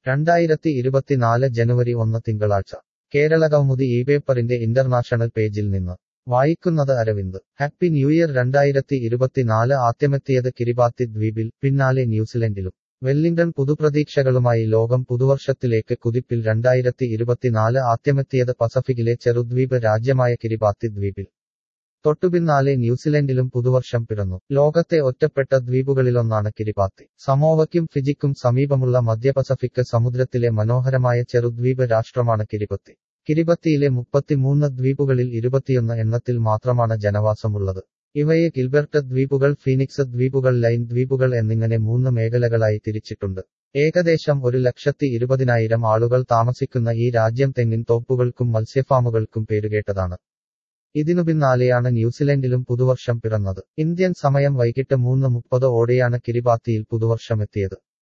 രണ്ടായിരത്തി ഇരുപത്തിനാല് ജനുവരി ഒന്ന് തിങ്കളാഴ്ച കേരളകൗമുദി ഈ പേപ്പറിന്റെ ഇന്റർനാഷണൽ പേജിൽ നിന്ന് വായിക്കുന്നത് അരവിന്ദ് ഹാപ്പി ന്യൂ ഇയർ രണ്ടായിരത്തി ഇരുപത്തിനാല് ആദ്യമെത്തിയത് കിരിബാത്തി ദ്വീപിൽ പിന്നാലെ ന്യൂസിലൻഡിലും വെല്ലിംഗ്ടൺ പുതുപ്രതീക്ഷകളുമായി ലോകം പുതുവർഷത്തിലേക്ക് കുതിപ്പിൽ രണ്ടായിരത്തി ഇരുപത്തിനാല് ആദ്യമെത്തിയത് പസഫിക്കിലെ ചെറുദ്വീപ് രാജ്യമായ കിരിബാത്തി ദ്വീപിൽ തൊട്ടുപിന്നാലെ ന്യൂസിലൻഡിലും പുതുവർഷം പിറന്നു ലോകത്തെ ഒറ്റപ്പെട്ട ദ്വീപുകളിലൊന്നാണ് കിരിബാത്തി സമോവയ്ക്കും ഫിജിക്കും സമീപമുള്ള മധ്യ പസഫിക് സമുദ്രത്തിലെ മനോഹരമായ ചെറുദ്വീപ് രാഷ്ട്രമാണ് കിരിബത്തി കിരിബത്തിയിലെ മുപ്പത്തിമൂന്ന് ദ്വീപുകളിൽ ഇരുപത്തിയൊന്ന് എണ്ണത്തിൽ മാത്രമാണ് ജനവാസമുള്ളത് ഇവയെ ഗിൽബർട്ട് ദ്വീപുകൾ ഫീനിക്സ് ദ്വീപുകൾ ലൈൻ ദ്വീപുകൾ എന്നിങ്ങനെ മൂന്ന് മേഖലകളായി തിരിച്ചിട്ടുണ്ട് ഏകദേശം ഒരു ലക്ഷത്തി ഇരുപതിനായിരം ആളുകൾ താമസിക്കുന്ന ഈ രാജ്യം തെങ്ങിൻ തോപ്പുകൾക്കും മത്സ്യഫാമുകൾക്കും പേരുകേട്ടതാണ് ഇതിനു പിന്നാലെയാണ് ന്യൂസിലൻഡിലും പുതുവർഷം പിറന്നത് ഇന്ത്യൻ സമയം വൈകിട്ട് മൂന്ന് മുപ്പത് ഓടെയാണ് കിരിബാത്തിയിൽ പുതുവർഷമെത്തിയത്